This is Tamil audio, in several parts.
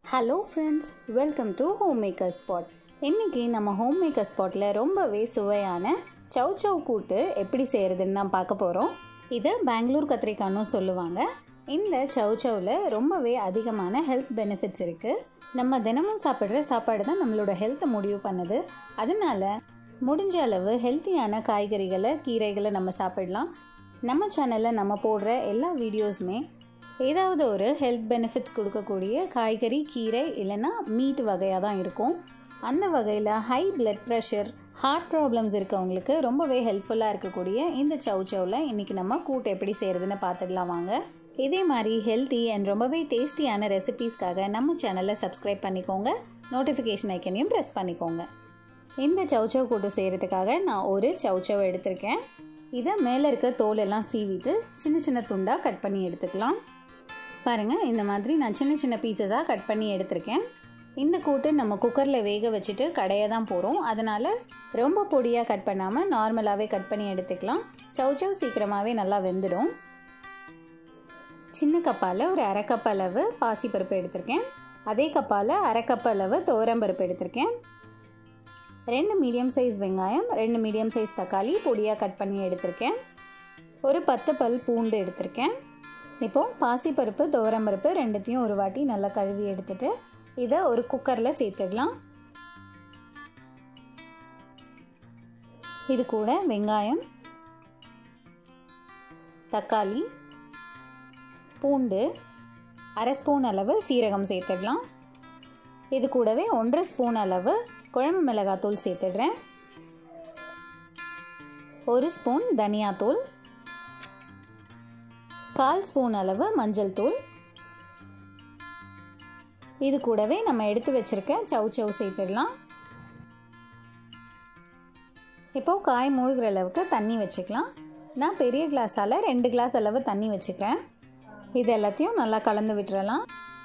hello friends welcome to home maker spot இன்றைக்கி நம்ம ஹோம் மேக்கர் ஸ்பாட்டில் ரொம்பவே சுவையான சவ் சவ் கூட்டு எப்படி செய்கிறதுன்னு தான் பார்க்க போகிறோம் இது பெங்களூர் கத்திரிக்காய்னு சொல்லுவாங்க இந்த சவ் சவ்வில் ரொம்பவே அதிகமான ஹெல்த் பெனிஃபிட்ஸ் இருக்குது நம்ம தினமும் சாப்பிட்ற சாப்பாடு தான் நம்மளோட ஹெல்த்தை முடிவு பண்ணுது அதனால முடிஞ்ச அளவு ஹெல்த்தியான காய்கறிகளை கீரைகளை நம்ம சாப்பிடலாம் நம்ம சேனலில் நம்ம போடுற எல்லா வீடியோஸுமே ஏதாவது ஒரு ஹெல்த் பெனிஃபிட்ஸ் கொடுக்கக்கூடிய காய்கறி கீரை இல்லைன்னா மீட் வகையாக தான் இருக்கும் அந்த வகையில் high blood pressure heart problems இருக்கவங்களுக்கு ரொம்பவே ஹெல்ப்ஃபுல்லாக இருக்கக்கூடிய இந்த சவ் சவ்வில் இன்றைக்கி நம்ம கூட்டு எப்படி செய்கிறதுன்னு பார்த்துடலாம் வாங்க இதே மாதிரி ஹெல்த்தி அண்ட் ரொம்பவே டேஸ்டியான ரெசிபீஸ்க்காக நம்ம சேனலை சப்ஸ்கிரைப் பண்ணிக்கோங்க நோட்டிஃபிகேஷன் ஐக்கனையும் ப்ரெஸ் பண்ணிக்கோங்க இந்த சவுச்சவ் கூட்டு செய்கிறதுக்காக நான் ஒரு சவுச்சவ் எடுத்திருக்கேன் இதை மேலே இருக்க தோல் எல்லாம் சீவிட்டு சின்ன சின்ன துண்டாக கட் பண்ணி எடுத்துக்கலாம் பாருங்கள் இந்த மாதிரி நான் சின்ன சின்ன பீசஸாக கட் பண்ணி எடுத்திருக்கேன் இந்த கூட்டு நம்ம குக்கரில் வேக வச்சுட்டு கடைய தான் போகிறோம் அதனால் ரொம்ப பொடியாக கட் பண்ணாமல் நார்மலாகவே கட் பண்ணி எடுத்துக்கலாம் சவுச்சவ் சீக்கிரமாகவே நல்லா வெந்துடும் சின்ன கப்பால் ஒரு அரை கப் அளவு பாசிப்பருப்பு எடுத்திருக்கேன் அதே கப்பால் அரை கப் அளவு துவரம்பருப்பு எடுத்திருக்கேன் ரெண்டு மீடியம் சைஸ் வெங்காயம் ரெண்டு மீடியம் சைஸ் தக்காளி பொடியாக கட் பண்ணி எடுத்திருக்கேன் ஒரு பத்து பல் பூண்டு எடுத்திருக்கேன் இப்போது பாசிப்பருப்பு துவரம்பருப்பு ரெண்டுத்தையும் ஒரு வாட்டி நல்லா கழுவி எடுத்துட்டு இதை ஒரு குக்கரில் சேர்த்துடலாம் இது கூட வெங்காயம் தக்காளி பூண்டு அரை ஸ்பூன் அளவு சீரகம் சேர்த்துடலாம் இது கூடவே ஒன்றரை ஸ்பூன் அளவு குழம்பு மிளகாத்தூள் சேர்த்துடுறேன் ஒரு ஸ்பூன் தனியாத்தூள் கால் ஸ்பூன் அளவு மஞ்சள் தூள் இது கூடவே நம்ம எடுத்து வச்சிருக்க சவு சவு சேர்த்துடலாம் இப்போது காய் மூழ்கிற அளவுக்கு தண்ணி வச்சுக்கலாம் நான் பெரிய கிளாஸால் ரெண்டு கிளாஸ் அளவு தண்ணி வச்சுக்கிறேன் இது எல்லாத்தையும் நல்லா கலந்து விட்டுறலாம்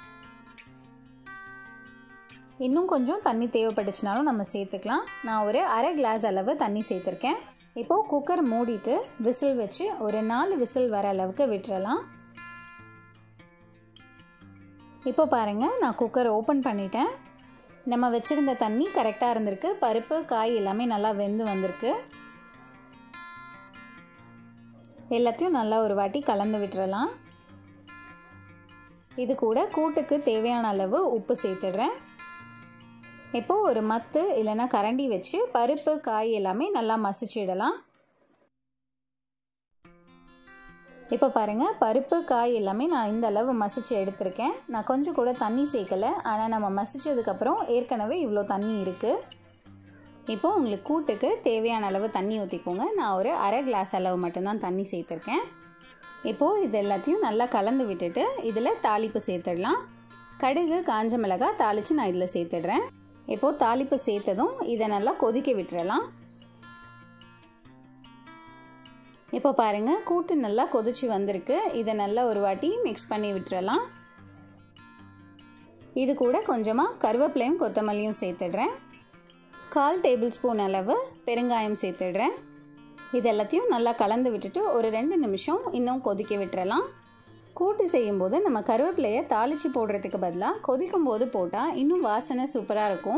இன்னும் கொஞ்சம் தண்ணி தேவைப்பட்டுச்சுனாலும் நம்ம சேர்த்துக்கலாம் நான் ஒரு அரை கிளாஸ் அளவு தண்ணி சேர்த்துருக்கேன் இப்போது குக்கர் மூடிட்டு விசில் வச்சு ஒரு நாலு விசில் வர அளவுக்கு விட்டுறலாம் இப்போ பாருங்கள் நான் குக்கர் ஓப்பன் பண்ணிட்டேன் நம்ம வச்சுருந்த தண்ணி கரெக்டாக இருந்திருக்கு பருப்பு காய் எல்லாமே நல்லா வெந்து வந்திருக்கு எல்லாத்தையும் நல்லா ஒரு வாட்டி கலந்து விட்டுறலாம் இது கூட கூட்டுக்கு தேவையான அளவு உப்பு சேர்த்துடுறேன் இப்போது ஒரு மத்து இல்லைன்னா கரண்டி வச்சு பருப்பு காய் எல்லாமே நல்லா மசிச்சிடலாம் இப்போ பாருங்கள் பருப்பு காய் எல்லாமே நான் இந்த அளவு மசிச்சு எடுத்திருக்கேன் நான் கொஞ்சம் கூட தண்ணி சேர்க்கலை ஆனால் நம்ம மசிச்சதுக்கப்புறம் ஏற்கனவே இவ்வளோ தண்ணி இருக்குது இப்போது உங்களுக்கு கூட்டுக்கு தேவையான அளவு தண்ணி ஊற்றிக்கோங்க நான் ஒரு அரை கிளாஸ் அளவு மட்டும்தான் தண்ணி சேர்த்துருக்கேன் இப்போது இது எல்லாத்தையும் நல்லா கலந்து விட்டுட்டு இதில் தாளிப்பு சேர்த்துடலாம் கடுகு காஞ்ச மிளகாய் தாளித்து நான் இதில் சேர்த்துடுறேன் இப்போது தாளிப்பு சேர்த்ததும் இதை நல்லா கொதிக்க விட்டுறலாம் இப்போ பாருங்கள் கூட்டு நல்லா கொதிச்சு வந்திருக்கு இதை நல்லா ஒரு வாட்டி மிக்ஸ் பண்ணி விட்டுறலாம் இது கூட கொஞ்சமாக கருவேப்பிலையும் கொத்தமல்லியும் சேர்த்துடுறேன் கால் டேபிள் ஸ்பூன் அளவு பெருங்காயம் சேர்த்துடுறேன் இது எல்லாத்தையும் நல்லா கலந்து விட்டுட்டு ஒரு ரெண்டு நிமிஷம் இன்னும் கொதிக்க விட்டுறலாம் கூட்டு செய்யும்போது நம்ம கருவேப்பிலையை தாளித்து போடுறதுக்கு பதிலாக கொதிக்கும் போது போட்டால் இன்னும் வாசனை சூப்பராக இருக்கும்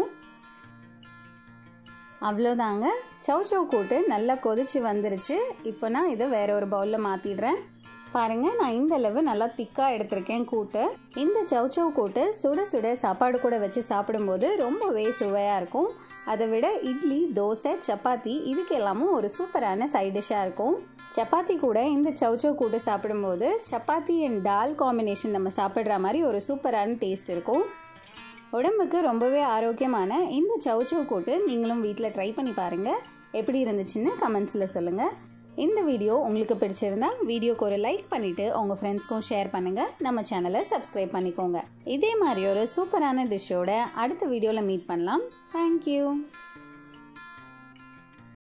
அவ்வளோதாங்க சவ் சவ் கூட்டு நல்லா கொதிச்சு வந்துருச்சு இப்போ நான் இதை வேற ஒரு பவுலில் மாற்றிடுறேன் பாருங்கள் நான் இந்த அளவு நல்லா திக்காக எடுத்திருக்கேன் கூட்டு இந்த சவ் சவ் கூட்டு சுட சுட சாப்பாடு கூட வச்சு சாப்பிடும்போது ரொம்பவே சுவையாக இருக்கும் அதை விட இட்லி தோசை சப்பாத்தி இதுக்கு எல்லாமும் ஒரு சூப்பரான சைட் டிஷ்ஷாக இருக்கும் சப்பாத்தி கூட இந்த சவுச்சவ் கூட்டு சாப்பிடும்போது சப்பாத்தி அண்ட் டால் காம்பினேஷன் நம்ம சாப்பிட்ற மாதிரி ஒரு சூப்பரான டேஸ்ட் இருக்கும் உடம்புக்கு ரொம்பவே ஆரோக்கியமான இந்த சவுச்சவ் கூட்டு நீங்களும் வீட்டில் ட்ரை பண்ணி பாருங்கள் எப்படி இருந்துச்சுன்னு கமெண்ட்ஸில் சொல்லுங்கள் இந்த வீடியோ உங்களுக்கு பிடிச்சிருந்தா வீடியோக்கு ஒரு லைக் பண்ணிவிட்டு உங்கள் ஃப்ரெண்ட்ஸ்க்கும் ஷேர் பண்ணுங்கள் நம்ம சேனலை சப்ஸ்கிரைப் பண்ணிக்கோங்க இதே மாதிரி ஒரு சூப்பரான டிஷ்ஷோட அடுத்த வீடியோவில் மீட் பண்ணலாம் தேங்க்யூ